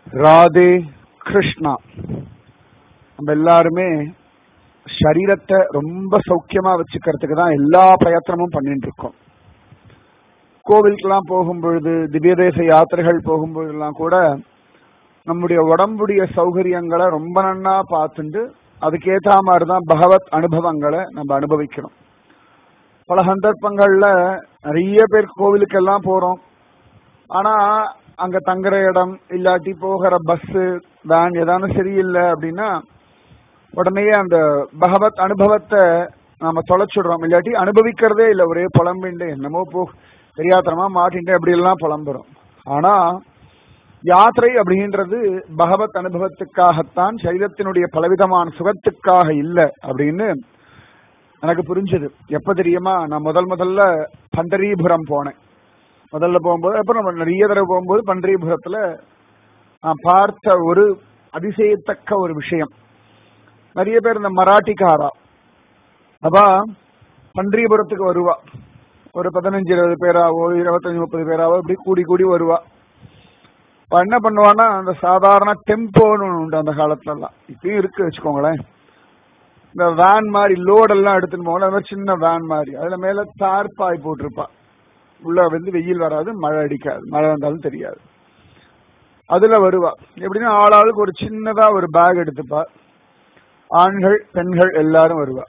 ராதே கிருஷ்ணா நம்ம எல்லாருமே சரீரத்தை ரொம்ப சௌக்கியமா வச்சுக்கிறதுக்கு தான் எல்லா பிரயத்தனமும் பண்ணிட்டு இருக்கோம் கோவிலுக்கெல்லாம் போகும்பொழுது திவ்யதேச யாத்திரைகள் போகும்பொழுதெல்லாம் கூட நம்முடைய உடம்புடைய சௌகரியங்களை ரொம்ப நன்னா பார்த்துட்டு அதுக்கேற்ற மாதிரி தான் பகவத் அனுபவங்களை நம்ம அனுபவிக்கணும் பல சந்தர்ப்பங்கள்ல நிறைய பேர் கோவிலுக்கெல்லாம் போறோம் ஆனா அங்க தங்குற இடம் இல்லாட்டி போகிற பஸ் வேன் ஏதாவது சரியில்லை அப்படின்னா உடனே அந்த பகவத் அனுபவத்தை நாம தொலைச்சிடுறோம் இல்லாட்டி அனுபவிக்கிறதே இல்லை ஒரே புலம்பிண்டு என்னமோ போ தெரியாதனமா மாட்டின்ட்டு அப்படி எல்லாம் புலம்புறோம் ஆனா யாத்திரை அப்படின்றது பகவத் அனுபவத்துக்காகத்தான் சரீரத்தினுடைய பலவிதமான சுகத்துக்காக இல்லை அப்படின்னு எனக்கு புரிஞ்சது எப்ப தெரியுமா நான் முதல் முதல்ல பண்டரீபுரம் போனேன் முதல்ல போகும்போது அப்புறம் நம்ம நிறைய தடவை போகும்போது பண்டரீபுரத்துல நான் பார்த்த ஒரு அதிசயத்தக்க ஒரு விஷயம் நிறைய பேர் இந்த மராட்டிக்காரா அப்ப பண்டரிபுரத்துக்கு வருவா ஒரு பதினஞ்சு இருபது பேராவோ இருபத்தஞ்சு முப்பது பேராவோ இப்படி கூடி கூடி வருவா இப்ப என்ன பண்ணுவான்னா அந்த சாதாரண டெம்போன்னு ஒண்ணு உண்டு அந்த காலத்துல எல்லாம் இப்பயும் இருக்கு வச்சுக்கோங்களேன் இந்த வேன் மாதிரி லோடெல்லாம் எடுத்துன்னு போகல அந்த மாதிரி சின்ன வேன் மாதிரி அதுல மேல தார்பாய் போட்டிருப்பா உள்ள வந்து வெயில் வராது மழை அடிக்காது மழை வந்தாலும் தெரியாது அதுல வருவா எப்படின்னா ஆளாளுக்கு ஒரு சின்னதா ஒரு பேக் எடுத்துப்பா ஆண்கள் பெண்கள் எல்லாரும் வருவா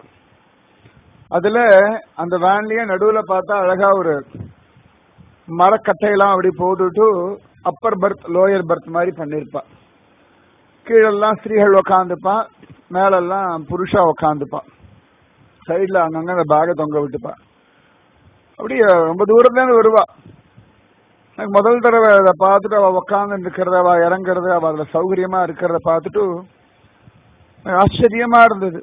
அதுல அந்த வேன்லயே நடுவுல பார்த்தா அழகா ஒரு மரக்கட்டையெல்லாம் அப்படி போட்டுட்டு அப்பர் பர்த் லோயர் பர்த் மாதிரி பண்ணிருப்பா கீழெல்லாம் ஸ்திரீகள் உக்காந்துப்பா மேலெல்லாம் புருஷா உக்காந்துப்பா சைட்ல அங்கங்க அந்த பேகை தொங்க விட்டுப்பா அப்படியே ரொம்ப தூரத்துல இருந்து வருவா எனக்கு முதல் தடவை அதை பார்த்துட்டு அவ உக்காந்து இருக்கிறத அவ இறங்குறது அவ அதுல சௌகரியமா இருக்கிறத பார்த்துட்டு ஆச்சரியமா இருந்தது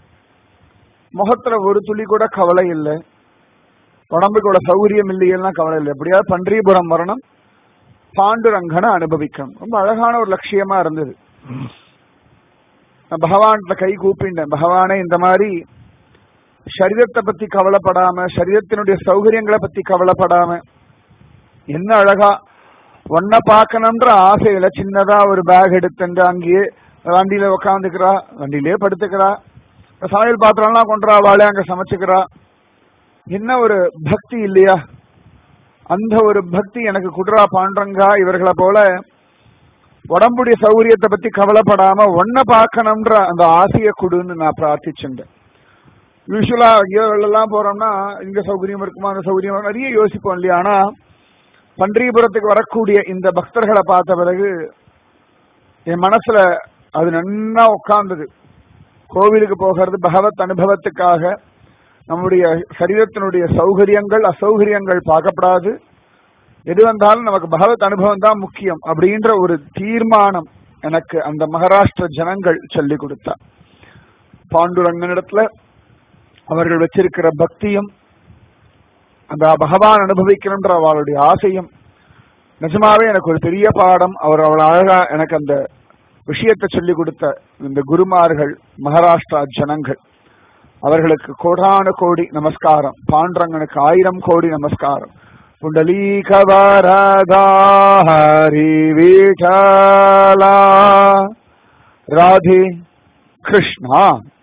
முகத்துல ஒரு துளி கூட கவலை இல்லை உடம்புக்கு கூட சௌகரியம் இல்லையென்னா கவலை இல்லை எப்படியாவது பன்றிபுரம் வரணும் பாண்டுரங்கனை அனுபவிக்கணும் ரொம்ப அழகான ஒரு லட்சியமா இருந்தது நான் பகவான்கிட்ட கை கூப்பிட்டேன் பகவானே இந்த மாதிரி சரீரத்தை பத்தி கவலைப்படாம சரீரத்தினுடைய சௌகரியங்களை பத்தி கவலைப்படாம என்ன அழகா ஒன்ன பார்க்கணும்ன்ற ஆசையில சின்னதா ஒரு பேக் எடுத்துட்டு அங்கேயே வண்டியில உக்காந்துக்கிறா வண்டியிலே படுத்துக்கிறா சமையல் பாத்திரம்லாம் கொண்டுறா வாழை அங்க சமைச்சுக்கிறா என்ன ஒரு பக்தி இல்லையா அந்த ஒரு பக்தி எனக்கு குடுறா பாண்டங்கா இவர்களை போல உடம்புடைய சௌகரியத்தை பத்தி கவலைப்படாம ஒன்ன பார்க்கணும்ன்ற அந்த ஆசையை கொடுன்னு நான் பிரார்த்திச்சுட்டேன் யூஸ்வலா எல்லாம் போறோம்னா இங்க சௌகரியம் இருக்குமா அந்த சௌகரியம் நிறைய யோசிப்போம் இல்லையா ஆனா பன்றிபுரத்துக்கு வரக்கூடிய இந்த பக்தர்களை பார்த்த பிறகு என் மனசுல அது நன்னா உட்கார்ந்தது கோவிலுக்கு போகிறது பகவத் அனுபவத்துக்காக நம்முடைய சரீரத்தினுடைய சௌகரியங்கள் அசௌகரியங்கள் பார்க்கப்படாது எது வந்தாலும் நமக்கு பகவத் அனுபவம் தான் முக்கியம் அப்படின்ற ஒரு தீர்மானம் எனக்கு அந்த மகாராஷ்டிர ஜனங்கள் சொல்லி கொடுத்தா பாண்டுரங்கனிடத்துல அவர்கள் வச்சிருக்கிற பக்தியும் அந்த பகவான் அனுபவிக்கணும்ன்ற அவளுடைய ஆசையும் நிஜமாவே எனக்கு ஒரு பெரிய பாடம் அவர் அவள் அழகா எனக்கு அந்த விஷயத்தை சொல்லி கொடுத்த இந்த குருமார்கள் மகாராஷ்டிரா ஜனங்கள் அவர்களுக்கு கோடான கோடி நமஸ்காரம் பாண்டரங்கனுக்கு ஆயிரம் கோடி நமஸ்காரம் புண்டலீகவரதா ஹரி வீட்டலா ராதே கிருஷ்ணா